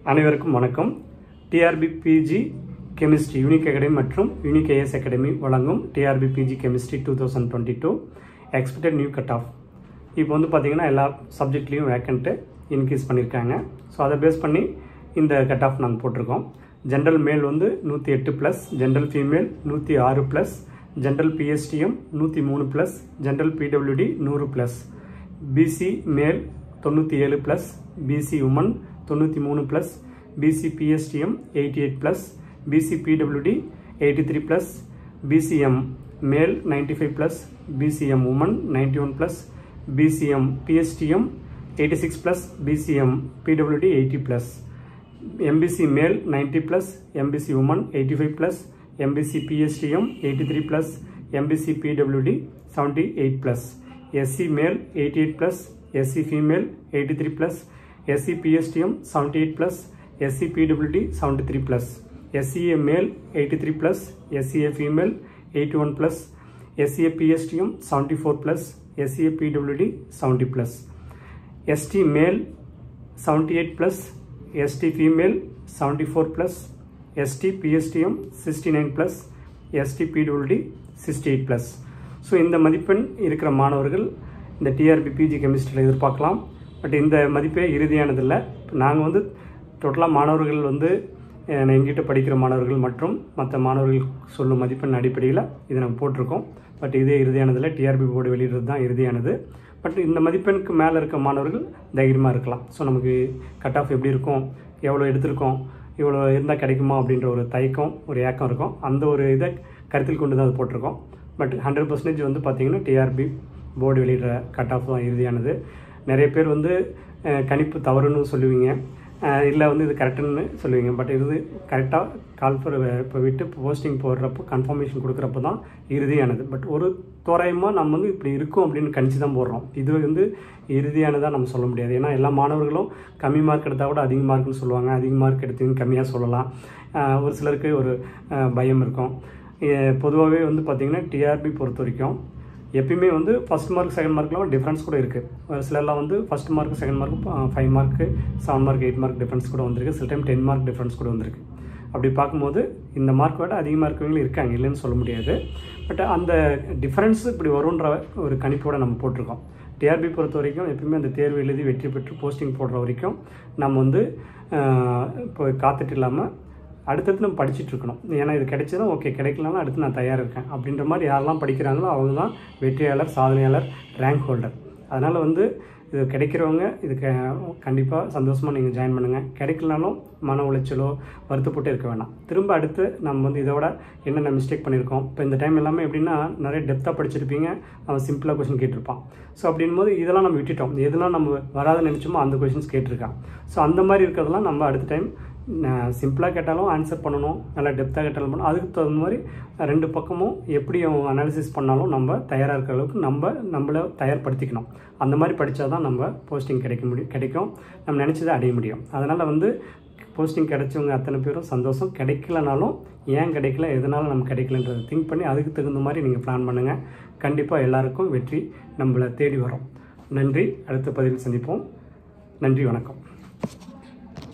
அனைவருக்கும் வணக்கம் TRB PG chemistry unique academy மற்றும் யூனிக் ஏஎஸ் அகாடமி வழங்கும் TRB PG chemistry two thousand twenty two expected new cut off இப்போ வந்து பார்த்தீங்கன்னா எல்லா சப்ஜெக்ட்லேயும் வேக்கண்ட்டு இன்க்ரீஸ் பண்ணியிருக்காங்க ஸோ அதை பேஸ் பண்ணி இந்த கட் ஆஃப் நாங்கள் போட்டிருக்கோம் ஜென்ரல் மேல் வந்து நூற்றி எட்டு ப்ளஸ் ஜென்ரல் ஃபீமேல் நூற்றி ஆறு ப்ளஸ் ஜென்ரல் பிஎஸ்டிஎம் நூற்றி மூணு ப்ளஸ் ஜென்ரல் பிடபிள்யூடி நூறு ப்ளஸ் பிசி மேல் தொண்ணூற்றி ஏழு ப்ளஸ் பிசி உமன் தொண்ணூற்றி மூணு plus BC PSTM eighty eight plus BC PWD eighty three plus BCM male ninety five plus BCM woman ninety one plus BCM PSTM eighty six plus BCM PWD eighty plus MBC male ninety plus MBC woman eighty five plus MBC PSTM eighty three plus MBC PWD seventy eight plus SC male eighty eight plus SC female eighty three plus SC PSTM seventy eight plus SC PWD seventy three plus SCA male eighty three plus SCA female eighty one plus SCA PSTM seventy four plus SCA PWD seventy plus ST male seventy eight plus ST female seventy four plus ST PSTM sixty nine plus ST PWD sixty eight plus so இந்த மதிப்பெண் இருக்கிற மாணவர்கள் இந்த TRP PG கெமிஸ்ட்ரியில் எதிர்பார்க்கலாம் but இந்த மதிப்பே இறுதியானதில்லை நாங்கள் வந்து டோட்டலாக மாணவர்கள் வந்து அஹ், எங்கிட்ட படிக்கிற மாணவர்கள் மற்றும் மற்ற மாணவர்கள் சொல்லும் மதிப்பெண் அடிப்படையில் இதை நாங்கள் போட்டிருக்கோம் பட் இதே இறுதியானதில் டிஆர்பி போர்டு வெளியிடுறது தான் இறுதியானது பட் இந்த மதிப்பெண்ணுக்கு மேலே இருக்க மாணவர்கள் தைரியமாக இருக்கலாம் ஸோ நமக்கு கட் ஆஃப் எப்படி இருக்கும் எவ்வளோ எடுத்திருக்கோம் இவ்வளோ இருந்தால் கிடைக்குமா அப்படின்ற ஒரு தயக்கம் ஒரு ஏக்கம் இருக்கும் அந்த ஒரு இதை கருத்தில் கொண்டு தான் அது போட்டிருக்கோம் பட் ஹண்ட்ரட் பர்சன்டேஜ் வந்து பார்த்தீங்கன்னா டிஆர்பி போர்டு வெளியிடுற கட் ஆஃப் தான் இறுதியானது நிறைய பேர் வந்து அஹ், கணிப்பு தவறுன்னு சொல்லுவீங்க இல்லை வந்து இது கரெக்டுன்னு சொல்லுவீங்க பட் இது கரெக்டாக கால் ஃபர் இப்போ விட்டு போஸ்டிங் போடுறப்போ கன்ஃபர்மேஷன் கொடுக்குறப்போ தான் இறுதியானது பட் ஒரு தோராயமாக நம்ம வந்து இப்படி இருக்கும் அப்படின்னு கணிச்சு தான் போடுறோம் இது வந்து இறுதியானதாக நம்ம சொல்ல முடியாது ஏன்னா எல்லா மாணவர்களும் கம்மி மார்க் எடுத்தால் கூட அதிக மார்க்னு சொல்லுவாங்க அதிக மார்க் எடுத்தீங்க கம்மியாக சொல்லலாம் அஹ், ஒரு சிலருக்கு ஒரு அஹ், பயம் இருக்கும் பொதுவாகவே வந்து பார்த்திங்கன்னா டிஆர்பி பொறுத்த வரைக்கும் எப்பயுமே வந்து ஃபஸ்ட் மார்க் செகண்ட் மார்க்லாம் டிஃப்ரென்ஸ் கூட இருக்குது சிலர்லாம் வந்து first mark second mark five mark seven mark eight mark difference கூட வந்திருக்கு சில டைம் டென் மார்க் டிஃப்ரென்ஸ் கூட வந்திருக்கு அப்படி பார்க்கும்போது இந்த மார்க் விட அதிகமாக இருக்கவங்களும் இருக்காங்க இல்லைன்னு சொல்ல முடியாது பட் அந்த டிஃப்ரென்ஸ் இப்படி வரும்ன்ற ஒரு கணிப்போட நம்ம போட்டிருக்கோம் டிஆர்பி பொறுத்த வரைக்கும் எப்பயுமே அந்த தேர்வு எழுதி வெற்றி பெற்று போஸ்டிங் போடுற வரைக்கும் நம்ம வந்து ஆஹ், இப்போ காத்துட்டு இல்லாமல் அடுத்தடுத்து நம்ம படிச்சுட்டு இருக்கணும் ஏன்னா இது கிடைச்சதும் ஓகே கிடைக்கலனாலும் அடுத்து நான் தயார் இருக்கேன் அப்படின்ற மாதிரி யாரெல்லாம் படிக்கிறாங்களோ அவங்க தான் வெற்றியாளர் சாதனையாளர் ரேங்க் ஹோல்டர் அதனால் வந்து இது கிடைக்கிறவங்க இதுக்கு கண்டிப்பாக சந்தோஷமாக நீங்கள் ஜாயின் பண்ணுங்கள் கிடைக்கலனாலும் மன உளைச்சலோ வருத்தப்பட்டு இருக்க வேணாம் திரும்ப அடுத்து நம்ம வந்து இதோட என்னென்ன மிஸ்டேக் பண்ணியிருக்கோம் இப்போ இந்த டைம் எல்லாமே எப்படின்னா நிறைய டெப்த்தாக படிச்சிருப்பீங்க அவன் சிம்பிளாக கொஷின் கேட்டிருப்பான் ஸோ அப்படின் போது இதெல்லாம் நம்ம விட்டுட்டோம் எதெல்லாம் நம்ம வராத நினச்சோமோ அந்த கொஷின்ஸ் கேட்டிருக்கான் ஸோ அந்த மாதிரி இருக்கிறதெல்லாம் நம்ம அடுத்த டைம் சிம்பிளாக கேட்டாலும் ஆன்சர் பண்ணணும் நல்லா டெப்த்தாக கேட்டாலும் பண்ணணும் அதுக்கு தகுந்த மாதிரி ரெண்டு பக்கமும் எப்படி அவங்க அனாலிசிஸ் பண்ணாலும் நம்ம தயாராக இருக்கிற அளவுக்கு நம்ம நம்மளை தயார்படுத்திக்கணும் அந்த மாதிரி படித்தா தான் நம்ம போஸ்டிங் கிடைக்க முடியும் கிடைக்கும் நம்ம நினச்சதை அடைய முடியும் அதனால் வந்து போஸ்டிங் கிடைச்சவங்க அத்தனை பேரும் சந்தோஷம் கிடைக்கலனாலும் ஏன் கிடைக்கல எதனால் நம்ம கிடைக்கலன்றதை திங்க் பண்ணி அதுக்கு தகுந்த மாதிரி நீங்கள் பிளான் பண்ணுங்கள் கண்டிப்பாக எல்லாருக்கும் வெற்றி நம்மளை தேடி வரும் நன்றி அடுத்த பதிவில் சந்திப்போம் நன்றி வணக்கம்